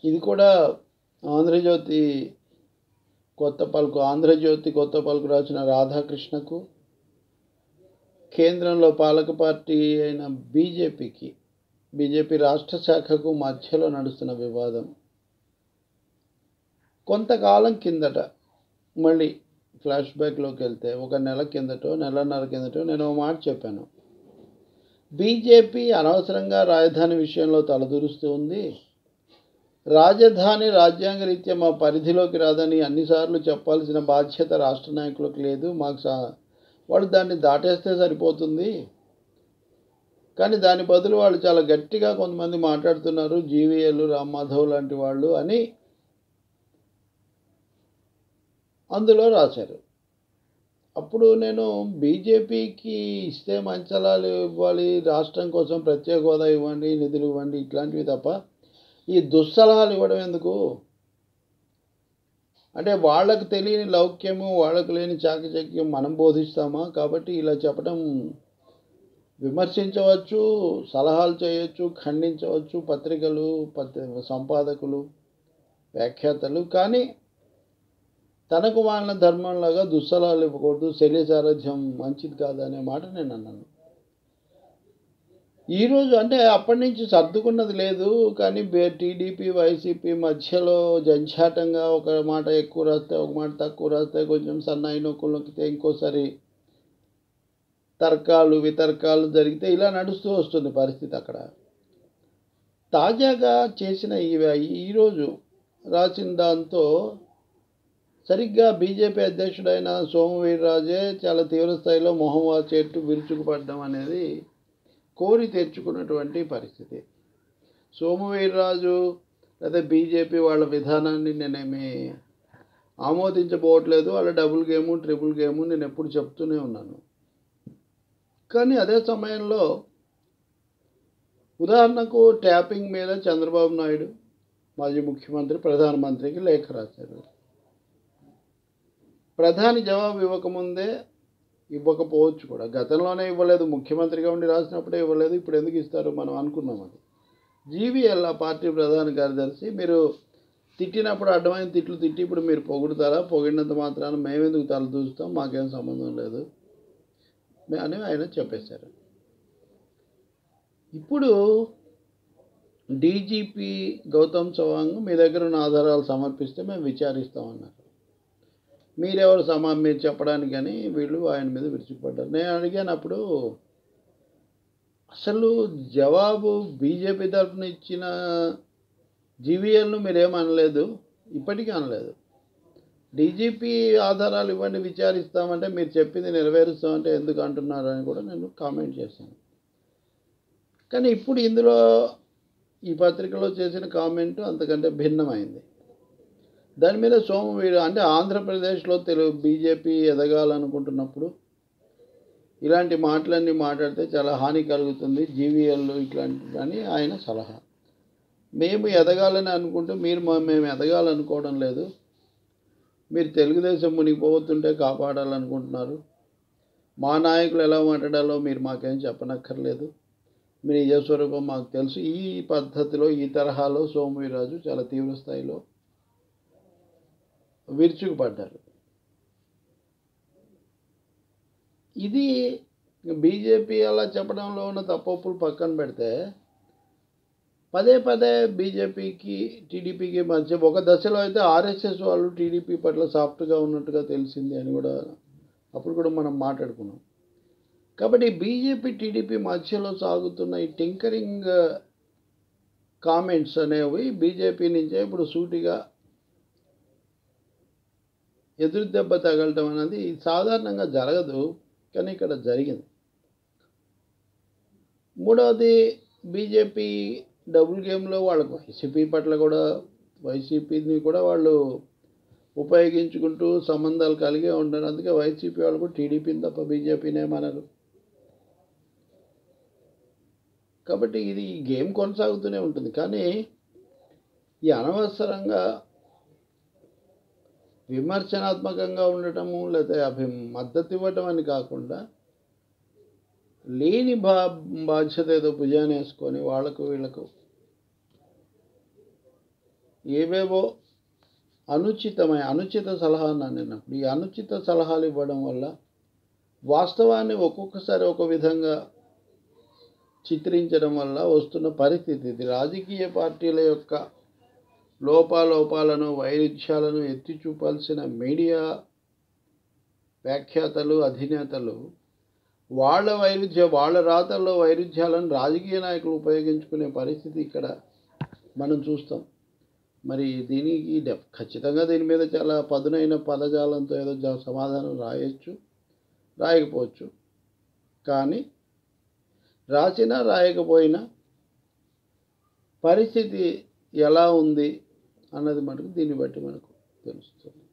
ఇది కూడా ఆంధ్రజ్యోతి కొత్త పలుకు ఆంధ్రజ్యోతి కొత్త పలుకు రాసిన రాధాకృష్ణకు కేంద్రంలో పాలక పార్టీ అయిన బీజేపీకి బీజేపీ రాష్ట్ర శాఖకు మధ్యలో నడుస్తున్న వివాదం కొంతకాలం కిందట మళ్ళీ ఫ్లాష్ బ్యాక్లోకి వెళ్తే ఒక నెల కిందటో నెలన్నర కిందటో నేను ఒక మాట చెప్పాను బీజేపీ అనవసరంగా రాజధాని విషయంలో తలదూరుస్తూ ఉంది రాజధాని రాజ్యాంగ రీత్యా మా పరిధిలోకి రాదని అన్నిసార్లు చెప్పాల్సిన బాధ్యత రాష్ట్ర నాయకులకు లేదు మాకు సా వాళ్ళు దాన్ని దాటేస్తే సరిపోతుంది కానీ దాని బదులు వాళ్ళు చాలా గట్టిగా కొంతమంది మాట్లాడుతున్నారు జీవీఎల్ రామ్మాధవ్ లాంటి వాళ్ళు అని అందులో రాశారు అప్పుడు నేను బీజేపీకి ఇస్తే మంచలాలు ఇవ్వాలి రాష్ట్రం కోసం ప్రత్యేక హోదా ఇవ్వండి నిధులు ఇవ్వండి ఇట్లాంటివి తప్ప ఈ దుస్సలహాలు ఇవ్వడం ఎందుకు అంటే వాళ్ళకు తెలియని లౌక్యము వాళ్ళకు లేని చాకచక్యం మనం బోధిస్తామా కాబట్టి ఇలా చెప్పడం విమర్శించవచ్చు సలహాలు చేయొచ్చు ఖండించవచ్చు పత్రికలు పత్రి సంపాదకులు వ్యాఖ్యాతలు కానీ తనకు వాళ్ళ ధర్మంలాగా దుస్సలాలు ఇవ్వకూడదు శల్య సారథ్యం మంచిది కాదనే మాట నేను అన్నాను ఈరోజు అంటే అప్పటి నుంచి సర్దుకున్నది లేదు కానీ టీడీపీ వైసీపీ మధ్యలో జంఛాటంగా ఒక మాట ఎక్కువ రాస్తే ఒక మాట తక్కువ రాస్తే కొంచెం సన్నాయి నొక్కులు నొక్కితే ఇంకోసారి తర్కాలు వితర్కాలు జరిగితే ఇలా నడుస్తూ వస్తుంది పరిస్థితి అక్కడ తాజాగా చేసిన ఈ ఈరోజు రాసిన దాంతో సరిగ్గా బీజేపీ అధ్యక్షుడైన సోమవీర్రాజే చాలా తీవ్ర స్థాయిలో మొహం చెట్టు విరుచుకుపడడం అనేది కోరి తెచ్చుకున్నటువంటి పరిస్థితి సోమవీర్రాజు లేదా బీజేపీ వాళ్ళ విధానాన్ని నేనేమి ఆమోదించబోవట్లేదు వాళ్ళ డబుల్ గేము ట్రిపుల్ గేము నేను ఎప్పుడు చెప్తూనే ఉన్నాను కానీ అదే సమయంలో ఉదాహరణకు ట్యాపింగ్ మీద చంద్రబాబు నాయుడు మాజీ ముఖ్యమంత్రి ప్రధానమంత్రికి లేఖ రాశారు ప్రధాని జవాబు ఇవ్వకముందే ఇవ్వకపోవచ్చు కూడా గతంలోనే ఇవ్వలేదు ముఖ్యమంత్రిగా ఉండి రాసినప్పుడే ఇవ్వలేదు ఇప్పుడు ఎందుకు ఇస్తారు మనం అనుకున్నాం అది జీవీఎల్ ఆ పార్టీ ప్రధాన కార్యదర్శి మీరు తిట్టినప్పుడు అడ్డమైన తిట్లు తిట్టి ఇప్పుడు మీరు పొగుడుతారా పొగిడినంత మాత్రాన మేమెందుకు తల దూస్తాం మాకేం సంబంధం లేదు అని ఆయన చెప్పేశారు ఇప్పుడు డీజీపీ గౌతమ్ చవాంగ్ మీ దగ్గర ఉన్న ఆధారాలు సమర్పిస్తే మేము విచారిస్తామన్నారు మీరెవరు సమా మీరు చెప్పడానికి అని వీళ్ళు ఆయన మీద విరుచుకుపడ్డారు నేను అడిగాను అప్పుడు అసలు జవాబు బీజేపీ తరఫున ఇచ్చిన జీవీఎల్ను మీరేం అనలేదు ఇప్పటికీ అనలేదు డీజీపీ ఆధారాలు ఇవ్వండి విచారిస్తామంటే మీరు చెప్పింది నెరవేరుస్తామంటే ఎందుకు అంటున్నారు అని కూడా నేను కామెంట్ చేశాను కానీ ఇప్పుడు ఇందులో ఈ పత్రికలో చేసిన కామెంట్ అంతకంటే భిన్నమైంది దాని మీద సోమవీరు అంటే ఆంధ్రప్రదేశ్లో తెలుగు బీజేపీ ఎదగాలనుకుంటున్నప్పుడు ఇలాంటి మాటలన్నీ మాట్లాడితే చాలా హాని కలుగుతుంది జీవీఎల్ ఇట్లాంటి అని ఆయన సలహా మేము ఎదగాలని అనుకుంటే మీరు మేము ఎదగాలనుకోవడం లేదు మీరు తెలుగుదేశం మునిగిపోతుంటే కాపాడాలనుకుంటున్నారు మా నాయకులు ఎలా మాట్లాడాలో మీరు మాకేం చెప్పనక్కర్లేదు మీ నిజస్వరూపం మాకు తెలుసు ఈ పద్ధతిలో ఈ తరహాలో సోమవీరాజు చాలా తీవ్ర స్థాయిలో విరుచుకుపడ్డారు ఇది బీజేపీ అలా చెప్పడంలో ఉన్న తప్పొప్పులు పక్కన పెడితే పదే పదే బీజేపీకి టీడీపీకి మధ్య ఒక దశలో అయితే ఆర్ఎస్ఎస్ వాళ్ళు టీడీపీ పట్ల సాఫ్ట్గా ఉన్నట్టుగా తెలిసింది అని కూడా అప్పుడు కూడా మనం మాట్లాడుకున్నాం కాబట్టి బీజేపీ టీడీపీ మధ్యలో సాగుతున్న ఈ టింకరింగ్ కామెంట్స్ అనేవి బీజేపీ నుంచే ఇప్పుడు సూటిగా ఎదురు దెబ్బ తగలటం అనేది సాధారణంగా జరగదు కానీ ఇక్కడ జరిగింది మూడవది బీజేపీ డబుల్ గేమ్లో వాళ్ళకు వైసీపీ పట్ల కూడా వైసీపీని కూడా వాళ్ళు ఉపయోగించుకుంటూ సంబంధాలు కలిగే ఉంటారు అందుకే వైసీపీ వాళ్ళు కూడా టీడీపీని తప్ప బీజేపీని ఏమనరు కాబట్టి ఇది ఈ గేమ్ కొనసాగుతూనే ఉంటుంది కానీ ఈ అనవసరంగా విమర్శనాత్మకంగా ఉండటము లేదా అభి మద్దతు ఇవ్వటం అని కాకుండా లేని బా బాధ్యత ఏదో భుజాన్ని వేసుకొని వాళ్ళకు వీళ్ళకు ఏవేవో అనుచితమైన అనుచిత సలహా అన్నాను నేను అప్పుడు ఈ అనుచిత సలహాలు ఇవ్వడం వల్ల వాస్తవాన్ని ఒక్కొక్కసారి ఒక విధంగా చిత్రించడం వల్ల వస్తున్న పరిస్థితి ఇది రాజకీయ పార్టీల యొక్క లోపాలోపాలను వైరుధ్యాలను ఎత్తి చూపాల్సిన మీడియా వ్యాఖ్యాతలు అధినేతలు వాళ్ళ వైరుధ్య వాళ్ళ రాతల్లో వైరుధ్యాలను రాజకీయ నాయకులు ఉపయోగించుకునే పరిస్థితి ఇక్కడ మనం చూస్తాం మరి దీనికి డెఫ్ ఖచ్చితంగా దీని మీద చాలా పదునైన పదజాలంతో ఏదో జా- సమాధానం రాయొచ్చు రాయకపోవచ్చు కానీ రాసినా రాయకపోయినా పరిస్థితి ఎలా ఉంది అన్నది మటుకు దీన్ని బట్టి మనకు తెలుస్తుంది